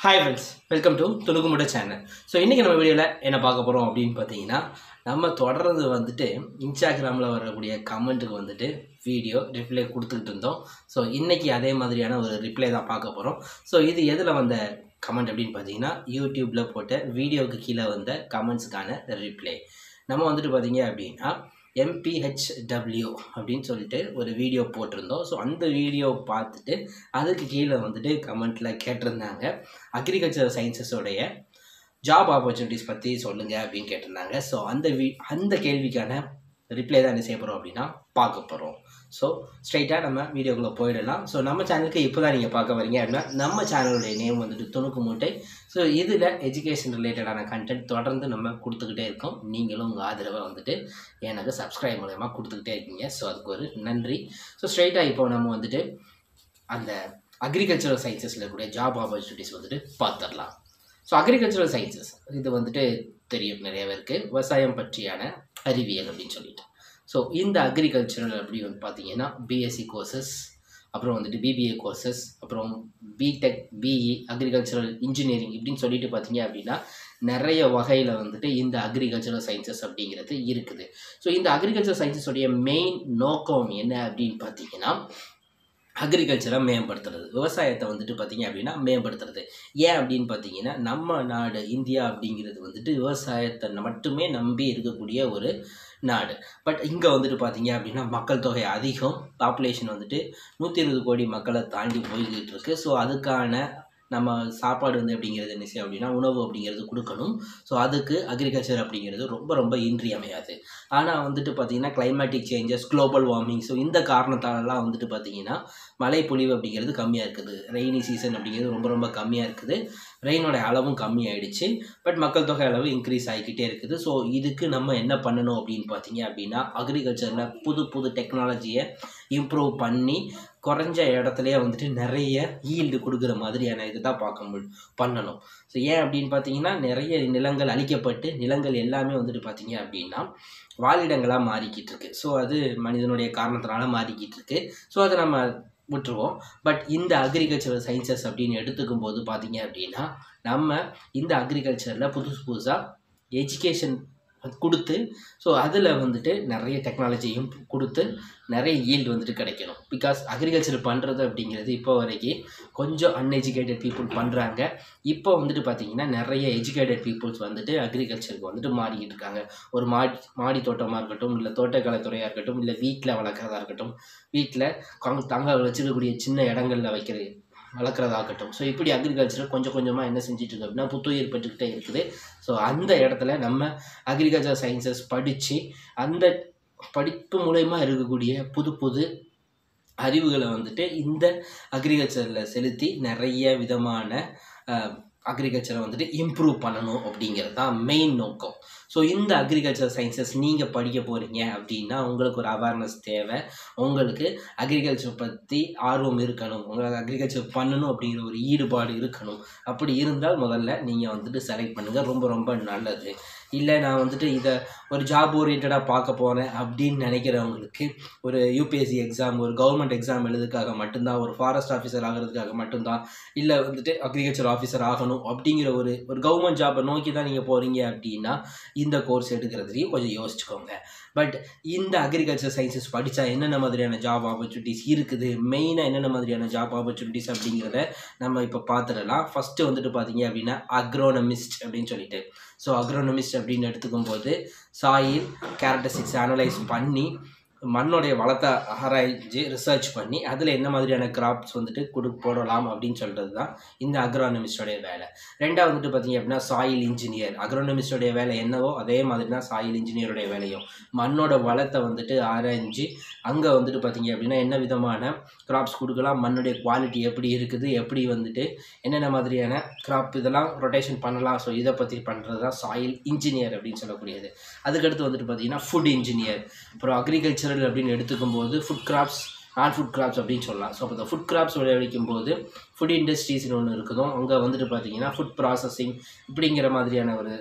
hi friends welcome to துணுக்குமுட channel so இன்றைக்கி நம்ம வீடியோவில் என்ன பார்க்க போகிறோம் அப்படின்னு பார்த்தீங்கன்னா நம்ம தொடர்ந்து வந்துட்டு இன்ஸ்டாகிராமில் வரக்கூடிய கமெண்ட்டுக்கு வந்துட்டு வீடியோ ரிப்ளை கொடுத்துக்கிட்டு இருந்தோம் ஸோ இன்றைக்கி அதே மாதிரியான ஒரு ரிப்ளை தான் பார்க்க போகிறோம் ஸோ இது எதில் வந்த கமெண்ட் அப்படின்னு பார்த்தீங்கன்னா யூடியூப்பில் போட்ட வீடியோவுக்கு கீழே வந்த கமெண்ட்ஸுக்கான ரிப்ளை நம்ம வந்துட்டு பார்த்தீங்க அப்படின்னா எம்பிஹெச்டபிள்யூ அப்படின்னு சொல்லிட்டு ஒரு வீடியோ போட்டிருந்தோம் ஸோ அந்த வீடியோ பார்த்துட்டு அதுக்கு கீழே வந்துட்டு கமெண்ட்டில் கேட்டிருந்தாங்க அக்ரிகல்ச்சர் சயின்சஸோடைய ஜாப் ஆப்பர்ச்சுனிட்டிஸ் பற்றி சொல்லுங்கள் அப்படின்னு கேட்டிருந்தாங்க ஸோ அந்த வீ அந்த கேள்விக்கான ரிப்ளை தான் என்ன செய்ய போகிறோம் அப்படின்னா பார்க்க போகிறோம் ஸோ ஸ்ட்ரைட்டாக நம்ம வீடியோக்குள்ளே போயிடலாம் ஸோ நம்ம சேனலுக்கு இப்போ தான் நீங்கள் பார்க்க வரீங்க அப்படின்னா நம்ம சேனலுடைய நேம் வந்துட்டு துணுக்கு மூட்டை ஸோ இதில் எஜுகேஷன் ரிலேட்டடான கண்டென்ட் தொடர்ந்து நம்ம கொடுத்துக்கிட்டே இருக்கோம் நீங்களும் உங்கள் ஆதரவை வந்துட்டு எனக்கு சப்ஸ்கிரைப் மூலயமா கொடுத்துக்கிட்டே இருக்கீங்க ஸோ அதுக்கு ஒரு நன்றி ஸோ ஸ்ட்ரைட்டாக இப்போ நம்ம வந்துட்டு அந்த அக்ரிகல்ச்சரல் சயின்சஸில் இருக்கக்கூடிய ஜாப் ஆப்பர்ச்சுனிட்டிஸ் வந்துட்டு பார்த்துடலாம் ஸோ அக்ரிகல்ச்சரல் சயின்சஸ் இது வந்துட்டு தெரியும் நிறைய பேருக்கு விவசாயம் பற்றியான அறிவியல் அப்படின்னு சொல்லிட்டு ஸோ இந்த அக்ரிகல்ச்சரல் அப்படி வந்து பார்த்தீங்கன்னா பிஎஸ்சி கோர்சஸ் அப்புறம் வந்துட்டு பிபிஏ கோர்சஸ் அப்புறம் பிடெக் பிஇ அக்ரிகல்ச்சரல் இன்ஜினியரிங் இப்படின்னு சொல்லிட்டு பார்த்தீங்க அப்படின்னா நிறைய வகையில் வந்துட்டு இந்த அக்ரிகல்ச்சரல் சயின்சஸ் அப்படிங்கிறது இருக்குது ஸோ இந்த அக்ரிகல்ச்சர் சயின்சஸோடைய மெயின் நோக்கம் என்ன அப்படின்னு பார்த்தீங்கன்னா அக்ரிகல்ச்சரை மேம்படுத்துறது விவசாயத்தை வந்துட்டு பார்த்தீங்க அப்படின்னா மேம்படுத்துறது ஏன் அப்படின்னு பார்த்தீங்கன்னா நம்ம நாடு இந்தியா அப்படிங்கிறது வந்துட்டு விவசாயத்தை மட்டுமே நம்பி இருக்கக்கூடிய ஒரு நாடு பட் இங்கே வந்துட்டு பார்த்தீங்க அப்படின்னா மக்கள் தொகை அதிகம் பாப்புலேஷன் வந்துட்டு நூற்றி இருபது கோடி மக்களை தாண்டி போய்கிட்டு இருக்கு ஸோ அதுக்கான நம்ம சாப்பாடு வந்து அப்படிங்கிறது என்ன செய்யும் அப்படின்னா உணவு அப்படிங்கிறது கொடுக்கணும் ஸோ அதுக்கு அக்ரிகல்ச்சர் அப்படிங்கிறது ரொம்ப ரொம்ப இன்றியமையாது ஆனால் வந்துட்டு பார்த்திங்கன்னா climatic changes global warming so இந்த காரணத்தாலலாம் வந்துட்டு பார்த்திங்கன்னா மழை பொழிவு அப்படிங்கிறது கம்மியாக இருக்குது ரெய்னி சீசன் அப்படிங்கிறது ரொம்ப ரொம்ப கம்மியாக இருக்குது ரெயினோட அளவும் கம்மியாயிடுச்சு பட் மக்கள் தொகை அளவு இன்க்ரீஸ் ஆகிக்கிட்டே இருக்குது ஸோ இதுக்கு நம்ம என்ன பண்ணணும் அப்படின்னு பார்த்தீங்க அப்படின்னா அக்ரிகல்ச்சரில் புது புது டெக்னாலஜியை இம்ப்ரூவ் பண்ணி குறைஞ்ச இடத்துலையே வந்துட்டு நிறைய ஈல்டு கொடுக்குற மாதிரியான இது தான் பார்க்க மு பண்ணணும் ஸோ ஏன் அப்படின்னு பார்த்தீங்கன்னா நிறைய நிலங்கள் அழிக்கப்பட்டு நிலங்கள் எல்லாமே வந்துட்டு பார்த்தீங்க அப்படின்னா வாழிடங்களாக மாறிக்கிட்டு இருக்கு ஸோ அது மனிதனுடைய காரணத்தினால மாறிக்கிட்டு இருக்கு ஸோ அதை நம்ம விட்டுருவோம் பட் இந்த அக்ரிகல்ச்சரல் சயின்சஸ் அப்படின்னு எடுத்துக்கும் போது பார்த்தீங்க அப்படின்னா நம்ம இந்த அக்ரிகல்ச்சரில் புதுசு புதுசாக எஜுகேஷன் கொடுத்து ஸோ அதில் வந்துட்டு நிறைய டெக்னாலஜியும் கொடுத்து நிறைய ஈல்டு வந்துட்டு கிடைக்கணும் பிகாஸ் அக்ரிகல்ச்சர் பண்ணுறது அப்படிங்கிறது இப்போ வரைக்கும் கொஞ்சம் அன்எஜுகேட்டட் பீப்புள் பண்ணுறாங்க இப்போ வந்துட்டு பார்த்திங்கன்னா நிறைய எஜுகேட்டட் பீப்புள்ஸ் வந்துட்டு அக்ரிகல்ச்சருக்கு வந்துட்டு மாறிக்கிட்டு இருக்காங்க ஒரு மாடி மாடி தோட்டமாக இருக்கட்டும் இல்லை தோட்டக்கலைத்துறையாக இருக்கட்டும் இல்லை வீட்டில் வளர்க்குறதா இருக்கட்டும் வீட்டில் தங்க வச்சுருக்கக்கூடிய சின்ன இடங்களில் வைக்கிறது வளர்க்குறதாகட்டும் ஸோ இப்படி அக்ரிகல்ச்சர் கொஞ்சம் கொஞ்சமாக என்ன செஞ்சுட்டு இருக்கு அப்படின்னா புத்துயிர் பெற்றுக்கிட்டே இருக்குது ஸோ அந்த இடத்துல நம்ம அக்ரிகல்ச்சர் சயின்சஸ் படித்து அந்த படிப்பு மூலயமா இருக்கக்கூடிய புது புது அறிவுகளை வந்துட்டு இந்த அக்ரிகல்ச்சரில் செலுத்தி நிறைய விதமான அக்ரிகல்ச்சரை வந்துட்டு இம்ப்ரூவ் பண்ணணும் அப்படிங்கிறது தான் மெயின் நோக்கம் ஸோ இந்த அக்ரிகல்ச்சர் சயின்சஸ் நீங்கள் படிக்க போகிறீங்க அப்படின்னா உங்களுக்கு ஒரு அவேர்னஸ் தேவை உங்களுக்கு அக்ரிகல்ச்சர் பற்றி ஆர்வம் இருக்கணும் உங்களுக்கு அக்ரிகல்ச்சர் பண்ணணும் அப்படிங்கிற ஒரு ஈடுபாடு இருக்கணும் அப்படி இருந்தால் முதல்ல நீங்கள் வந்துட்டு செலக்ட் பண்ணுங்கள் ரொம்ப ரொம்ப நல்லது இல்லை நான் வந்துட்டு இதை ஒரு ஜாப் ஓரியன்டாக பார்க்க போகிறேன் அப்படின்னு நினைக்கிறவங்களுக்கு ஒரு யூபிஎஸ்சி எக்ஸாம் ஒரு கவர்மெண்ட் எக்ஸாம் எழுதுக்காக மட்டும்தான் ஒரு ஃபாரஸ்ட் ஆஃபீஸர் ஆகிறதுக்காக மட்டும்தான் இல்லை வந்துட்டு அக்ரிகல்ச்சர் ஆஃபீஸர் ஆகணும் அப்படிங்கிற ஒரு ஒரு கவர்மெண்ட் ஜாப்பை நோக்கி தான் நீங்கள் போகிறீங்க அப்படின்னா இந்த கோர்ஸ் எடுக்கிறதுலையும் கொஞ்சம் யோசிச்சுக்கோங்க பட் இந்த அக்ரிகல்ச்சர் சயின்சஸ் படித்தா என்னென்ன மாதிரியான ஜாப் ஆப்பர்ச்சுனிட்டிஸ் இருக்குது மெயினாக என்னென்ன மாதிரியான ஜாப் ஆப்பர்ச்சுனிட்டிஸ் அப்படிங்கிறத நம்ம இப்போ பார்த்துடலாம் ஃபஸ்ட்டு வந்துட்டு பார்த்தீங்க அப்படின்னா அக்ரோனமிஸ்ட் அப்படின்னு சொல்லிட்டு ஸோ அக்ரோனமிஸ்ட் அப்படின்னு எடுத்துக்கும் போது சாயில் கேரக்டரிஸ்டிக்ஸ் அனலைஸ் பண்ணி மண்ணோடைய வளத்தை ஆராய்ச்சி ரிசர்ச் பண்ணி அதில் என்ன மாதிரியான கிராப்ஸ் வந்துட்டு கொடு போடலாம் அப்படின்னு சொல்கிறது தான் இந்த அக்ரோனமிஸ்டோடைய வேலை ரெண்டாவது வந்துட்டு பார்த்தீங்க அப்படின்னா சாயில் இன்ஜினியர் அக்ரோனமிஸ்டோடைய வேலை என்னவோ அதே மாதிரி தான் சாயில் இன்ஜினியருடைய வேலையும் மண்ணோட வளத்தை வந்துட்டு ஆராய்ஞ்சு அங்கே வந்துட்டு பார்த்தீங்க அப்படின்னா என்ன விதமான கிராப்ஸ் கொடுக்கலாம் மண்ணுடைய குவாலிட்டி எப்படி இருக்குது எப்படி வந்துட்டு என்னென்ன மாதிரியான கிராப் இதெல்லாம் ரொட்டேஷன் பண்ணலாம் ஸோ இதை பற்றி பண்ணுறது தான் சாயில் இன்ஜினியர் அப்படின்னு சொல்லக்கூடியது அதுக்கடுத்து வந்துட்டு பார்த்தீங்கன்னா ஃபுட் இன்ஜினியர் அப்புறம் அக்ரிகல்ச்சரல் அப்படின்னு எடுத்துக்கும் போது ஃபுட் கிராப்ஸ் நான் ஃபுட் கிராப்ஸ் அப்படின்னு சொல்லலாம் ஸோ அப்போ இந்த ஃபுட் கிராப்ஸ் விளைவிக்கும் போது ஃபுட் இண்டஸ்ட்ரீஸ்னு ஒன்று இருக்குதோ அங்கே வந்துட்டு பார்த்தீங்கன்னா ஃபுட் ப்ராசஸிங் இப்படிங்கிற மாதிரியான ஒரு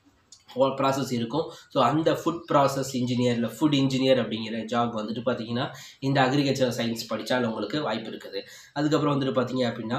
ப்ராசஸ் இருக்கும் ஸோ அந்த ஃபுட் ப்ராசஸ் இன்ஜினியர் இல்லை ஃபுட் இன்ஜினியர் அப்படிங்கிற ஜாப் வந்துட்டு பார்த்தீங்கன்னா இந்த அக்ரிகல்ச்சர் சயின்ஸ் படித்தால் உங்களுக்கு வாய்ப்பு இருக்குது அதுக்கப்புறம் வந்துட்டு பார்த்தீங்க அப்படின்னா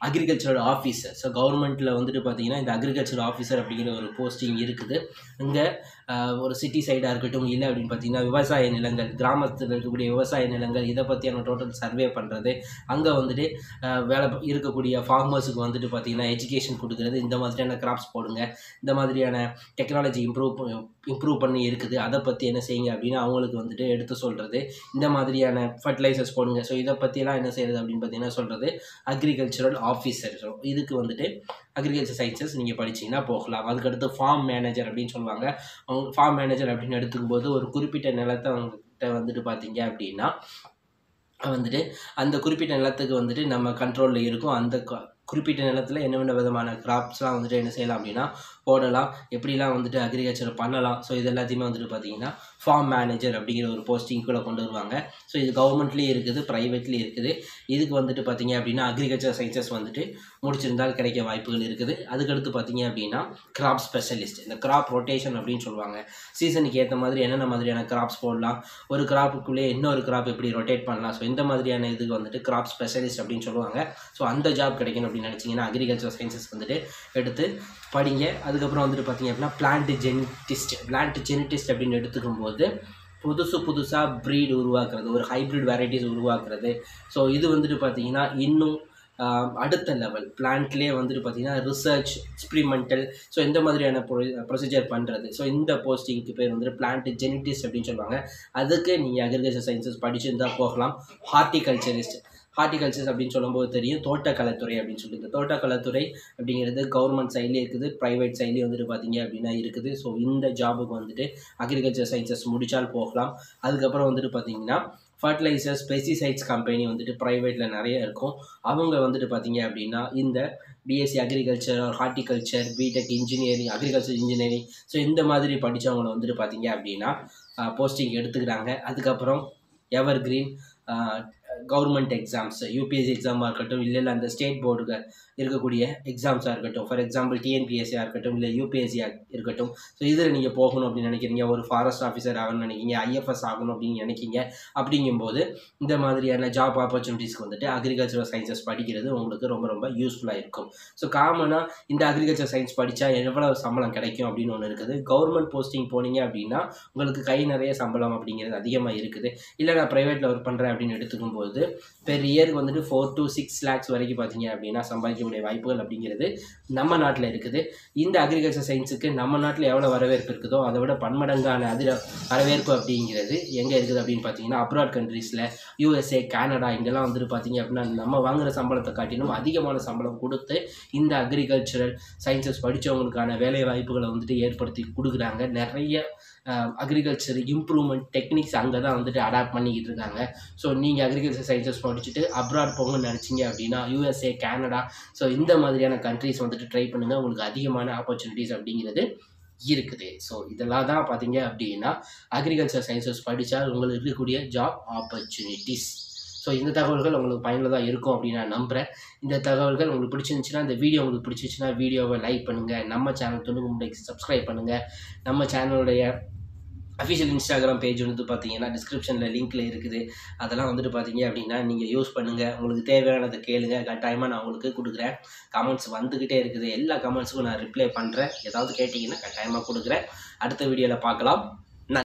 அக்ரிகல்ச்சரல் ஆஃபீஸர் ஸோ கவர்மெண்ட்டில் வந்துட்டு பார்த்தீங்கன்னா இந்த அக்ரிகல்ச்சரல் ஆஃபீஸர் அப்படிங்கிற ஒரு போஸ்டிங் இருக்குது இங்கே ஒரு சிட்டி சைடாக இருக்கட்டும் இல்லை அப்படின்னு பார்த்தீங்கன்னா விவசாய நிலங்கள் கிராமத்தில் இருக்கக்கூடிய விவசாய நிலங்கள் இதை பற்றியான டோட்டல் சர்வே பண்ணுறது அங்கே வந்துட்டு ஆஹ் வேலை ப- இருக்கக்கூடிய ஃபார்மர்ஸுக்கு வந்துட்டு பார்த்தீங்கன்னா எஜுகேஷன் கொடுக்குறது இந்த மாதிரியான கிராப்ஸ் போடுங்க இந்த மாதிரியான டெக்னாலஜி இம்ப்ரூவ் இம்ப்ரூவ் பண்ணி இருக்குது அதை பற்றி என்ன செய்யுங்க அப்படின்னு அவங்களுக்கு வந்துட்டு எடுத்து சொல்கிறது இந்த மாதிரியான ஃபர்டிலைசர்ஸ் போடுங்க ஸோ இதை பற்றியெல்லாம் என்ன செய்கிறது அப்படின்னு பார்த்தீங்கன்னா சொல்கிறது அக்ரிகல்ச்சரல் ஆஃபீஸர் ஸோ இதுக்கு வந்துட்டு அக்ரிகல்ச்சர் சயின்சஸ் நீங்கள் படிச்சீங்கன்னா போகலாம் அதுக்கடுத்து ஃபார்ம் மேனேஜர் அப்படின்னு சொல்லுவாங்க அவங்க ஃபார்ம் மேனேஜர் அப்படின்னு எடுத்துக்கும் போது ஒரு குறிப்பிட்ட நிலத்தை அவங்ககிட்ட வந்துட்டு பார்த்தீங்க அப்படின்னா வந்துட்டு அந்த குறிப்பிட்ட நிலத்துக்கு வந்துட்டு நம்ம கண்ட்ரோலில் இருக்கும் அந்த க- குறிப்பிட்ட நிலத்தில் என்னென்ன விதமான கிராப்ஸ்லாம் வந்துட்டு என்ன செய்யலாம் அப்படின்னா போடலாம் எப்படிலாம் வந்துட்டு அக்ரிகல்ச்சர் பண்ணலாம் ஸோ இது எல்லாத்தையுமே வந்துட்டு பார்த்தீங்கன்னா ஃபார்ம் மேனேஜர் அப்படிங்கிற ஒரு போஸ்டிங் கூட கொண்டு வருவாங்க ஸோ இது கவர்மெண்ட்லேயும் இருக்குது ப்ரைவேட்லேயும் இருக்குது இதுக்கு வந்துட்டு பார்த்தீங்க அப்படின்னா அக்ரிகல்ச்சர் சயின்சஸ் வந்துட்டு முடிச்சிருந்தால் கிடைக்க வாய்ப்புகள் இருக்குது அதுக்கடுத்து பார்த்தீங்க அப்படின்னா கிராப் ஸ்பெஷலிஸ்ட் இந்த கிராப் ரொட்டேஷன் அப்படின்னு சொல்லுவாங்க சீசனுக்கு ஏற்ற மாதிரி என்னென்ன மாதிரியான கிராப்ஸ் போடலாம் ஒரு கிராப்புக்குள்ளே இன்னொரு கிராப் எப்படி ரொட்டேட் பண்ணலாம் ஸோ இந்த மாதிரியான இதுக்கு வந்துட்டு கிராப் ஸ்பெஷலிஸ்ட் அப்படின்னு சொல்லுவாங்க ஸோ அந்த ஜாப் கிடைக்கணும் அப்படின்னு நினச்சிங்கன்னா அக்ரிகல்ச்சர் சயின்சஸ் வந்துட்டு எடுத்து படிங்க அதுக்கப்புறம் வந்துட்டு பார்த்தீங்க அப்படின்னா பிளான்ட் ஜெனிட்டிஸ்ட் பிளான்ட் ஜெனிட்டிஸ்ட் அப்படின்னு எடுத்துக்கும் போது புதுசு புதுசாக ப்ரீட் உருவாக்குறது ஒரு ஹைப்ரிட் வெரைட்டிஸ் உருவாக்குறது ஸோ இது வந்துட்டு பார்த்தீங்கன்னா இன்னும் ஆஹ், அடுத்த லெவல் பிளான்ட்லேயே வந்துட்டு பார்த்தீங்கன்னா ரிசர்ச் எக்ஸ்பிரிமெண்டல் ஸோ இந்த மாதிரியான ப்ரொசீஜர் பண்ணுறது ஸோ இந்த போஸ்டிங்க்கு பேர் வந்துட்டு பிளான்ட் ஜெனிட்டிஸ்ட் அப்படின்னு சொல்லுவாங்க அதுக்கு நீங்கள் அக்ரிகல்ச்சர் சயின்சஸ் படிச்சிருந்தா போகலாம் ஹார்டிகல்ச்சரிஸ்ட் ஹார்டிகல்ச்சர்ஸ் அப்படின்னு சொல்லும்போது தெரியும் தோட்டக்கலைத்துறை அப்படின்னு சொல்லி இந்த தோட்டக்கலைத்துறை அப்படிங்கிறது கவர்மெண்ட் சைட்லேயே இருக்குது ப்ரைவேட் சைட்லேயே வந்துட்டு பார்த்தீங்க அப்படின்னா இருக்குது ஸோ இந்த ஜாபுக்கு வந்துட்டு அக்ரிகல்ச்சர் சயின்சஸ் முடித்தால் போகலாம் அதுக்கப்புறம் வந்துட்டு பார்த்தீங்கன்னா ஃபர்டிலைசர்ஸ் பெஸ்டிசைட்ஸ் கம்பெனி வந்துட்டு ப்ரைவேட்டில் நிறைய இருக்கும் அவங்க வந்துட்டு பார்த்தீங்க அப்படின்னா இந்த BSc agriculture horticulture BTech engineering agriculture engineering so இந்த மாதிரி படித்தவங்கள வந்துட்டு பார்த்தீங்க அப்படின்னா போஸ்டிங் எடுத்துக்கிறாங்க அதுக்கப்புறம் evergreen government exams UPSC எக்ஸாமாக இருக்கட்டும் இல்லை இல்லை அந்த ஸ்டேட் போர்டுக்கு இருக்கக்கூடிய எக்ஸாம்ஸாக இருக்கட்டும் ஃபார் எக்ஸாம்பிள் டிஎன்பிஎஸ்சியாக இருக்கட்டும் இல்லை யூபிஎஸ்சியாக இருக்கட்டும் ஸோ இதில் நீங்கள் போகணும் அப்படின்னு நினைக்கிறீங்க ஒரு ஃபாரஸ்ட் ஆஃபீஸர் ஆகணும்னு நினைக்கிறீங்க ஐஎஃப்எஸ் ஆகணும் அப்படின்னு நினைக்கிங்க அப்படிங்கும்போது இந்த மாதிரியான ஜாப் ஆப்பர்ச்சுனிட்டிஸ்க்கு வந்துட்டு அக்ரிகல்ச்சரல் சயின்சஸ் படிக்கிறது உங்களுக்கு ரொம்ப ரொம்ப யூஸ்ஃபுல்லாக இருக்கும் ஸோ காமனாக இந்த அக்ரிகல்ச்சர் சயின்ஸ் படித்தா எவ்வளவு சம்பளம் கிடைக்கும் அப்படின்னு ஒன்று இருக்குது கவர்மெண்ட் போஸ்டிங் போனீங்க அப்படின்னா உங்களுக்கு கை நிறைய சம்பளம் அப்படிங்கிறது அதிகமாக இருக்குது இல்லை நான் ப்ரைவேட்டில் ஒர்க் பண்ணுறேன் அப்படின்னு எடுத்துக்கும் போது பெர் இயருக்கு வந்துட்டு ஃபோர் to சிக்ஸ் லேக்ஸ் வரைக்கும் பார்த்தீங்க அப்படின்னா சம்பாதிக்கக்கூடிய வாய்ப்புகள் அப்படிங்கிறது நம்ம நாட்டில் இருக்குது இந்த அக்ரிகல்ச்சர் சயின்ஸுக்கு நம்ம நாட்டில் எவ்வளோ வரவேற்பு இருக்குதோ அதை விட பன்மடங்கான அதிர வரவேற்பு அப்படிங்கிறது எங்கே இருக்குது அப்படின்னு பார்த்தீங்கன்னா அப்ராட் கண்ட்ரீஸில் யூஎஸ்ஏ கனடா இங்கெல்லாம் வந்துட்டு பார்த்தீங்க அப்படின்னா நம்ம வாங்குற சம்பளத்தை காட்டிலும் அதிகமான சம்பளம் கொடுத்து இந்த அக்ரிகல்ச்சரல் சயின்சஸ் படித்தவங்களுக்கான வேலை வாய்ப்புகளை வந்துட்டு ஏற்படுத்தி கொடுக்குறாங்க நிறைய அக்ரிகல்ச்சர் இம்ப்ரூவ்மெண்ட் டெக்னிக்ஸ் அங்கே தான் வந்துட்டு அடாப்ட் பண்ணிக்கிட்டு இருக்காங்க ஸோ நீங்கள் அக்ரிகல்ச்சர் சயின்சஸ் படிச்சுட்டு அப்ராட் போகணும்னு நினச்சிங்க அப்படின்னா யூஎஸ்ஏ கனடா ஸோ இந்த மாதிரியான கண்ட்ரீஸ் வந்துட்டு ட்ரை பண்ணுங்கள் உங்களுக்கு அதிகமான ஆப்பர்ச்சுனிட்டிஸ் அப்படிங்கிறது இருக்குது ஸோ இதெல்லாம் தான் பார்த்தீங்க அப்படின்னா அக்ரிகல்ச்சர் சயின்சஸ் படித்தால் உங்களுக்கு இருக்கக்கூடிய ஜாப் ஆப்பர்ச்சுனிட்டிஸ் ஸோ இந்த தகவல்கள் உங்களுக்கு பயனுள்ளதாக இருக்கும் அப்படின்னு நான் நம்புகிறேன் இந்த தகவல்கள் உங்களுக்கு பிடிச்சிருந்துச்சுன்னா இந்த வீடியோ உங்களுக்கு பிடிச்சிருச்சுன்னா வீடியோவை லைக் பண்ணுங்கள் நம்ம சேனல் துணுக்கு முட்டைக்கு சப்ஸ்கிரைப் பண்ணுங்கள் நம்ம சேனலுடைய அஃபிஷியல் இன்ஸ்டாகிராம் பேஜ் வந்து பார்த்தீங்கன்னா டிஸ்கிரிப்ஷனில் லிங்க்கில் இருக்குது அதெல்லாம் வந்துட்டு பார்த்தீங்க அப்படின்னா நீங்கள் யூஸ் பண்ணுங்கள் உங்களுக்கு தேவையானதை கேளுங்க கட்டாயமாக நான் உங்களுக்கு கொடுக்குறேன் கமெண்ட்ஸ் வந்துக்கிட்டே இருக்குது எல்லா கமெண்ட்ஸுக்கும் நான் ரிப்ளை பண்ணுறேன் ஏதாவது கேட்டிங்கன்னா கட்டாயமாக கொடுக்குறேன் அடுத்த வீடியோவில் பார்க்கலாம்